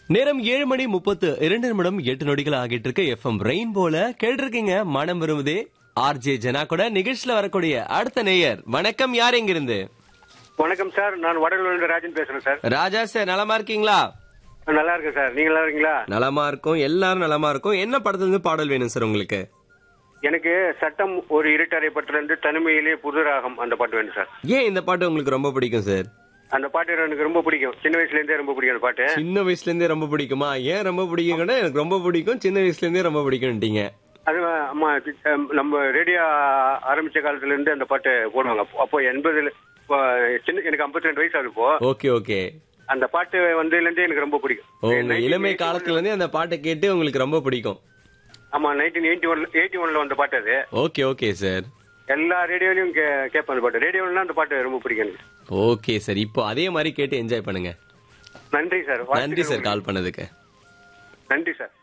நேரம் ஏழு மணி முப்பத்து இரண்டு நிமிடம் எட்டு நொடிகள் ஆகிட்டு இருக்கு எஃப்எம் ரெயின்போல கேட்டிருக்கீங்க மனம் விரும்புதே ஆர்ஜே ஜனா கூட நிகழ்ச்சியில வரக்கூடிய அடுத்த நேயர் வணக்கம் யார் எங்கிருந்து வணக்கம் சார் நான் வடலூர்ல ராஜன் பேசுறேன் சார் ராஜா சார் நலமா இருக்கீங்களா நல்லா இருக்கேன் சார் நீங்க நல்லா இருக்கீங்களா நலமா இருக்கும் எல்லாரும் நலமா இருக்கும் என்ன படத்துல இருந்து பாடல் வேணும் சார் உங்களுக்கு எனக்கு சட்டம் ஒரு இருட்டறை பட்டிலிருந்து தனிமையிலே புதுராகம் அந்த பாட்டு வேணும் சார் ஏன் இந்த பாட்டு உங்களுக்கு ரொம்ப பிடிக்கும் சார் அந்த பாட்டு எனக்கு ரொம்ப பிடிக்கும் சின்ன வயசுல இருந்தே ரொம்ப பிடிக்கும் அந்த பாட்டு சின்ன வயசுல இருந்தே ரொம்ப பிடிக்குமா ஏன் ரொம்ப பிடிக்கும்னா எனக்கு ரொம்ப பிடிக்கும் சின்ன வயசுல இருந்தே ரொம்ப பிடிக்கும்ட்டீங்க அது அம்மா அஹ், நம்ம ரேடியோ ஆரம்பிச்ச காலத்துல இருந்து அந்த பாட்டு போடுவாங்க அப்போ- அப்போ எண்பதுல இப்போ சின்ன எனக்கு 52 ரெண்டு வயசு ஆகுது இப்போ ஓகே ஓகே அந்த பாட்டு வந்ததுல இருந்தே எனக்கு ரொம்ப பிடிக்கும் உங்க இளமை காலத்துல இருந்தே அந்த பாட்டை கேட்டு உங்களுக்கு ரொம்ப பிடிக்கும் ஆமா நைன்டீன் எயிட்டி ஒன்ல எயிட்டி ஒன்ல வந்த பாட்டு அது ஓகே ஓகே சார் எல்லா ரேடியோலயும் கே- கேட்பேன் அந்த பாட்டு ரேடியோலாம் அந்த பாட்டு ரொம்ப பிடிக்கும் எனக்கு ஓகே சார் இப்போ அதே மாதிரி கேட்டு என்ஜாய் பண்ணுங்க நன்றி சார் நன்றி சார் கால் பண்ணதுக்கு நன்றி சார்